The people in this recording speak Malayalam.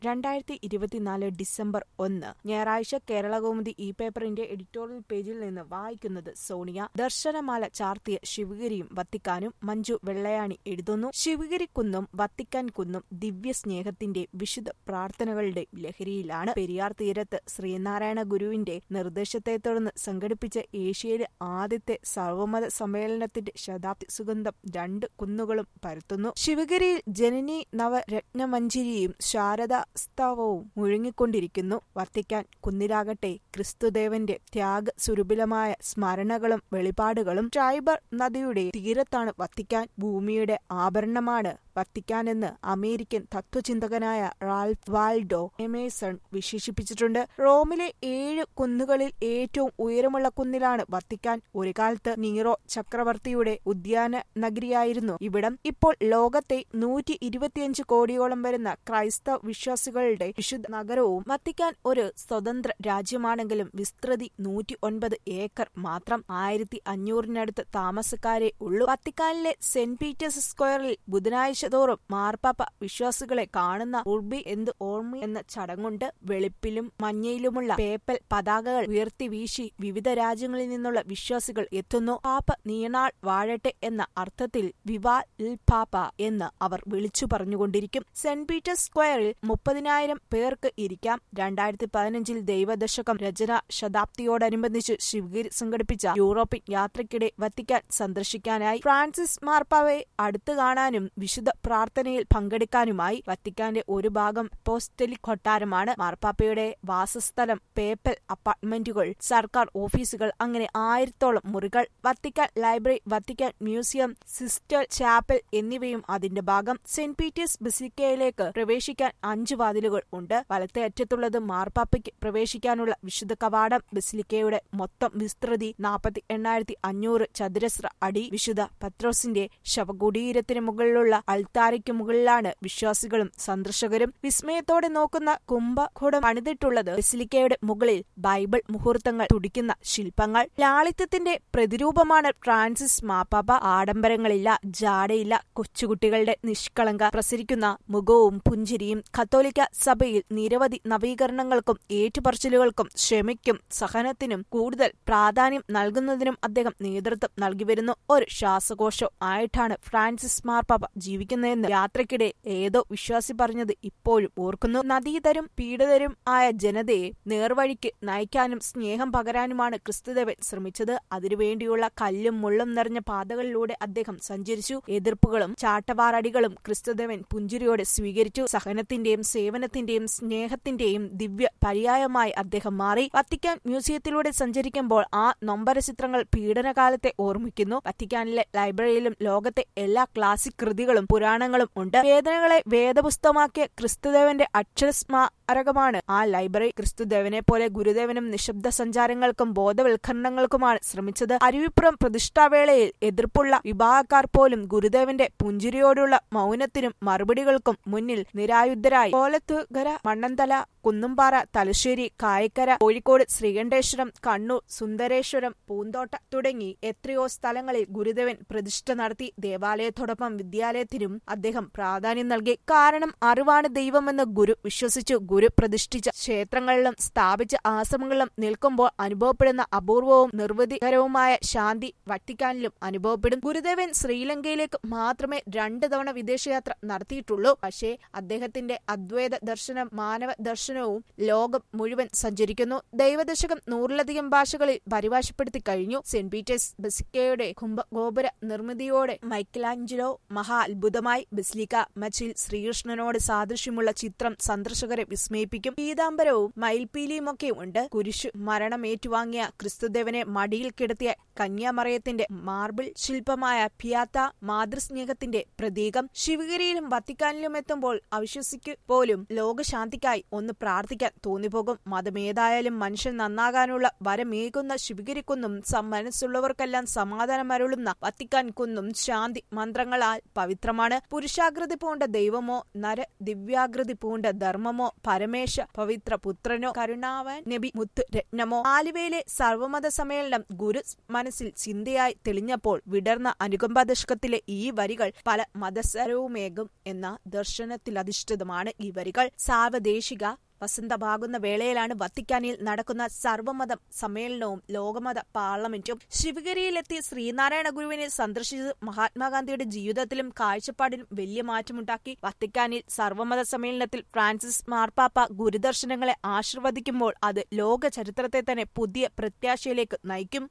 രണ്ടായിരത്തി ഇരുപത്തിനാല് ഡിസംബർ ഒന്ന് ഞായറാഴ്ച കേരളകൗമുദി ഇ പേപ്പറിന്റെ എഡിറ്റോറിയൽ പേജിൽ നിന്ന് വായിക്കുന്നത് സോണിയ ദർശനമാല ചാർത്തിയ ശിവഗിരിയും വത്തിക്കാനും മഞ്ജു വെള്ളയാണി എഴുതുന്നു ശിവഗിരി കുന്നും വത്തിക്കാൻ കുന്നും ദിവ്യ സ്നേഹത്തിന്റെ വിശുദ്ധ പ്രാർത്ഥനകളുടെ ലഹരിയിലാണ് പെരിയാർ തീരത്ത് ശ്രീനാരായണ ഗുരുവിന്റെ നിർദ്ദേശത്തെ തുടർന്ന് സംഘടിപ്പിച്ച ഏഷ്യയിലെ ആദ്യത്തെ സർവമത സമ്മേളനത്തിന്റെ ശതാബ്ദി സുഗന്ധം രണ്ട് കുന്നുകളും പരത്തുന്നു ശിവഗിരിയിൽ ജനനി നവരത്നമഞ്ജരിയും ശാരദാസ്തവവും മുഴങ്ങിക്കൊണ്ടിരിക്കുന്നു വത്തിക്കാൻ കുന്നിലാകട്ടെ ക്രിസ്തുദേവന്റെ ത്യാഗ സുരഭിലമായ സ്മരണകളും വെളിപാടുകളും ട്രൈബർ നദിയുടെ തീരത്താണ് വത്തിക്കാൻ ഭൂമിയുടെ ആഭരണമാണ് വത്തിക്കാനെന്ന് അമേരിക്കൻ തത്വചിന്തകനായ റാൽഫ് വാൽഡോ എമേസൺ വിശേഷിപ്പിച്ചിട്ടുണ്ട് റോമിലെ ഏഴ് കുന്നുകളിൽ ഏറ്റവും ഉയരമുള്ള കുന്നിലാണ് വത്തിക്കാൻ ഒരു കാലത്ത് നീറോ ചക്രവർത്തിയുടെ ഉദ്യാന നഗരിയായിരുന്നു ഇവിടം ഇപ്പോൾ ലോകത്തെ നൂറ്റി ഇരുപത്തിയഞ്ച് കോടിയോളം വരുന്ന ക്രൈസ്തവ വിശ്വാസികളുടെ വിശുദ്ധ നഗരവും വത്തിക്കാൻ ഒരു സ്വതന്ത്ര രാജ്യമാണെങ്കിലും വിസ്തൃതി നൂറ്റി ഒൻപത് ഏക്കർ മാത്രം ആയിരത്തി അഞ്ഞൂറിനടുത്ത് താമസക്കാരെ ഉള്ളൂ വത്തിക്കാനിലെ സെന്റ് പീറ്റേഴ്സ് സ്ക്വയറിൽ ബുധനാഴ്ച തോറും മാർപ്പാപ്പ വിശ്വാസികളെ കാണുന്ന ഉർബി എന്ത് ഓർമ്മ എന്ന ചടങ്ങുണ്ട് വെളുപ്പിലും മഞ്ഞയിലുമുള്ള പേപ്പൽ പതാകകൾ ഉയർത്തി വീശി വിവിധ രാജ്യങ്ങളിൽ നിന്നുള്ള വിശ്വാസികൾ എത്തുന്നു പാപ്പ നീണാൾ വാഴട്ടെ എന്ന അർത്ഥത്തിൽ വിവാ ഇൽ പാപ്പ എന്ന് അവർ വിളിച്ചു പറഞ്ഞുകൊണ്ടിരിക്കും സെന്റ് പീറ്റേഴ്സ് സ്ക്വയറിൽ മുപ്പതിനായിരം പേർക്ക് ഇരിക്കാം രണ്ടായിരത്തി പതിനഞ്ചിൽ ദൈവദശകം രചന ശതാബ്ദിയോടനുബന്ധിച്ച് ശിവഗിരി സംഘടിപ്പിച്ച യൂറോപ്യൻ യാത്രയ്ക്കിടെ വത്തിക്കാൻ സന്ദർശിക്കാനായി ഫ്രാൻസിസ് മാർപ്പാവയെ അടുത്തു കാണാനും വിശുദ്ധ പ്രാർത്ഥനയിൽ പങ്കെടുക്കാനുമായി വത്തിക്കാന്റെ ഒരു ഭാഗം പോസ്റ്റലിക് കൊട്ടാരമാണ് മാർപ്പാപ്പയുടെ വാസസ്ഥലം പേപ്പൽ അപ്പാർട്ട്മെന്റുകൾ സർക്കാർ ഓഫീസുകൾ അങ്ങനെ ആയിരത്തോളം മുറികൾ Vatican library Vatican museum Sistine chapel എന്നിവയും അതിന്റെ ഭാഗം സെന്റ് പീറ്റേഴ്സ് ബസിലിക്കയിലേക്ക് പ്രവേശിക്കാൻ അഞ്ച് വാതിലുകൾ ഉണ്ട് വലത്തെ അറ്റത്തുള്ളത് മാർപ്പാപ്പയ്ക്ക് പ്രവേശിക്കാനുള്ള വിശുദ്ധ കവാടം ബസിലിക്കയുടെ മൊത്തം വിസ്തൃതി നാൽപ്പത്തി എണ്ണായിരത്തി അഞ്ഞൂറ് ചതുരശ്ര അടി വിശുദ്ധ പത്രോസിന്റെ ശവകുടീരത്തിന് മുകളിലുള്ള അൾത്താരയ്ക്ക് മുകളിലാണ് വിശ്വാസികളും സന്ദർശകരും വിസ്മയത്തോടെ നോക്കുന്ന കുംഭകുടം പണിതിട്ടുള്ളത് ബസിലിക്കയുടെ മുകളിൽ ബൈബിൾ മുഹൂർത്തങ്ങൾ തുടിക്കുന്ന ശില്പങ്ങൾ ലാളിത്യത്തിന്റെ പ്രതിരൂപമാണ് ഫ്രാൻസിസ് മാപ്പാപ്പ ആഡംബരങ്ങളില്ല ജാടയില്ല കൊച്ചുകുട്ടികളുടെ നിഷ്കളങ്ക പ്രസരിക്കുന്ന മുഖവും പുഞ്ചിരിയും കത്തോലിക്ക സഭയിൽ നിരവധി നവീകരണങ്ങൾക്കും ഏറ്റുപറച്ചിലുകൾക്കും ക്ഷമയ്ക്കും സഹനത്തിനും കൂടുതൽ പ്രാധാന്യം നൽകുന്നതിനും അദ്ദേഹം നേതൃത്വം നൽകിവരുന്നു ഒരു ശ്വാസകോശം ആയിട്ടാണ് ഫ്രാൻസിസ് മാർപ്പാപ്പ ജീവിക്കുന്നതെന്ന് യാത്രക്കിടെ ഏതോ വിശ്വാസി പറഞ്ഞത് ഇപ്പോഴും ഓർക്കുന്നു നദീതരും പീഡിതരും ആയ ജനതയെ നേർവഴിക്ക് നയിക്കാനും സ്നേഹം പകരാനുമാണ് ക്രിസ്തുദേവൻ ശ്രമിച്ചത് അതിനുവേണ്ടിയുള്ള കല്ലും മുള്ളും നിറഞ്ഞ പാതകളിലൂടെ അദ്ദേഹം സഞ്ചരിച്ചു എതിർപ്പുകളും ചാട്ടവാറടികളും ക്രിസ്തുദേവൻ പുഞ്ചിരിയോടെ സ്വീകരിച്ചു സഹനത്തിന്റെയും സേവനത്തിന്റെയും സ്നേഹത്തിന്റെയും ദിവ്യ പര്യായമായി അദ്ദേഹം മാറി വത്തിക്കാൻ മ്യൂസിയത്തിലൂടെ സഞ്ചരിക്കുമ്പോൾ ആ നൊമ്പര ചിത്രങ്ങൾ പീഡനകാലത്തെ ഓർമ്മിക്കുന്നു വത്തിക്കാനിലെ ലൈബ്രറിയിലും ലോകത്തെ എല്ലാ ക്ലാസിക് കൃതികളും പുരാണങ്ങളും ഉണ്ട് വേദനകളെ വേദപുസ്തകമാക്കിയ ക്രിസ്തുദേവന്റെ അക്ഷരസ്മാരകമാണ് ആ ലൈബ്രറി ക്രിസ്തുദേവനെ പോലെ ഗുരുദേവനും നിശബ്ദ സഞ്ചാരങ്ങൾക്കും ബോധവൽക്കരണങ്ങൾക്കുമാണ് ശ്രമിച്ചത് അരുവിപ്പുറം പ്രതിഷ്ഠാവേളയിൽ എതിർപ്പുള്ള വിഭാഗക്കാർ പോലും ഗുരുദേവന്റെ പുഞ്ചിരിയോടുള്ള മൗനത്തിനും മറുപടികൾക്കും മുന്നിൽ നിരായുദ്ധരായി കോലത്തുകര മണ്ണന്തല കുന്നുംപാറ തലശ്ശേരി കായക്കര കോഴിക്കോട് ശ്രീകണ്ഠേശ്വരം കണ്ണൂർ സുന്ദരേശ്വരം പൂന്തോട്ട തുടങ്ങി എത്രയോ സ്ഥലങ്ങളിൽ ഗുരുദേവൻ പ്രതിഷ്ഠ നടത്തി ദേവാലയത്തോടൊപ്പം വിദ്യാലയത്തിനും അദ്ദേഹം പ്രാധാന്യം നൽകി കാരണം അറിവാണ് ദൈവമെന്ന് ഗുരു വിശ്വസിച്ചു ഗുരു പ്രതിഷ്ഠിച്ച ക്ഷേത്രങ്ങളിലും സ്ഥാപിച്ച ആശ്രമങ്ങളിലും നിൽക്കുമ്പോൾ അനുഭവപ്പെടുന്ന അപൂർവവും നിർവൃതികരവുമായ ശാന്തി വത്തിക്കാനിലും അനുഭവപ്പെടും ഗുരുദേവൻ ശ്രീലങ്കയിലേക്ക് മാത്രമേ രണ്ട് തവണ വിദേശയാത്ര നടത്തിയിട്ടുള്ളൂ പക്ഷേ അദ്ദേഹത്തിന്റെ അദ്വൈത ദർശനം മാനവ ദർശനവും ലോകം മുഴുവൻ സഞ്ചരിക്കുന്നു ദൈവദശകം നൂറിലധികം ഭാഷകളിൽ പരിഭാഷപ്പെടുത്തി കഴിഞ്ഞു സെന്റ് പീറ്റേഴ്സ് ബസിക്കയുടെ കുംഭഗോപുര നിർമ്മിതിയോടെ മൈക്കലാഞ്ചലോ മഹാ അത്ഭുതമായി ബസിലിക്ക മച്ചിൽ ശ്രീകൃഷ്ണനോട് സാദൃശ്യമുള്ള ചിത്രം സന്ദർശകരെ വിസ്മയിപ്പിക്കും പീതാംബരവും മയിൽപീലിയുമൊക്കെ ഉണ്ട് കുരിശു മരണമേറ്റുവാങ്ങിയ ക്രിസ്തുദേവനെ മടിയിൽ കിടത്തിയ കന്യാമറയത്തിന്റെ മാർബിൾ ശില്പമായ പിയാത്ത മാതൃസ്നേഹത്തിന്റെ പ്രതീകം ശിവഗിരിയിലും വത്തിക്കാനിലും എത്തുമ്പോൾ അവിശ്വസിക്കു പോലും ലോകശാന്തിക്കായി ഒന്ന് പ്രാർത്ഥിക്കാൻ തോന്നിപ്പോകും മതമേതായാലും മനുഷ്യൻ നന്നാകാനുള്ള വരമേകുന്ന ശിവഗിരിക്കുന്നും മനസ്സുള്ളവർക്കെല്ലാം സമാധാനം അരുളുന്ന വത്തിക്കാൻ കുന്നും ശാന്തി മന്ത്രങ്ങളാൽ പവിത്രമാണ് പുരുഷാകൃതി പൂണ്ട ദൈവമോ നര ദിവ്യാകൃതി പൂണ്ട ധർമ്മമോ പരമേശ പവിത്ര പുത്രനോ കരുണാവൻ നബി മുത്ത് രത്നമോ ആലുവയിലെ സർവമത സമ്മേളനം ഗുരു മനസ്സിൽ ചിന്തയായി തെളിഞ്ഞപ്പോൾ വിടർന്ന അനുകമ്പാദശകത്തിലെ ഈ വരികൾ പല മതസരവുമേകും എന്ന ദർശനത്തിലധിഷ്ഠിതമാണ് ഈ വരികൾ സാർവദേശിക വസന്തമാകുന്ന വേളയിലാണ് വത്തിക്കാനിൽ നടക്കുന്ന സർവമത സമ്മേളനവും ലോകമത പാർലമെന്റും ശിവഗിരിയിലെത്തി ശ്രീനാരായണ ഗുരുവിനെ സന്ദർശിച്ചത് മഹാത്മാഗാന്ധിയുടെ ജീവിതത്തിലും കാഴ്ചപ്പാടിലും വലിയ മാറ്റമുണ്ടാക്കി വത്തിക്കാനിൽ സർവമത സമ്മേളനത്തിൽ ഫ്രാൻസിസ് മാർപ്പാപ്പ ഗുരുദർശനങ്ങളെ ആശീർവദിക്കുമ്പോൾ അത് ലോക ചരിത്രത്തെ തന്നെ പുതിയ പ്രത്യാശയിലേക്ക് നയിക്കും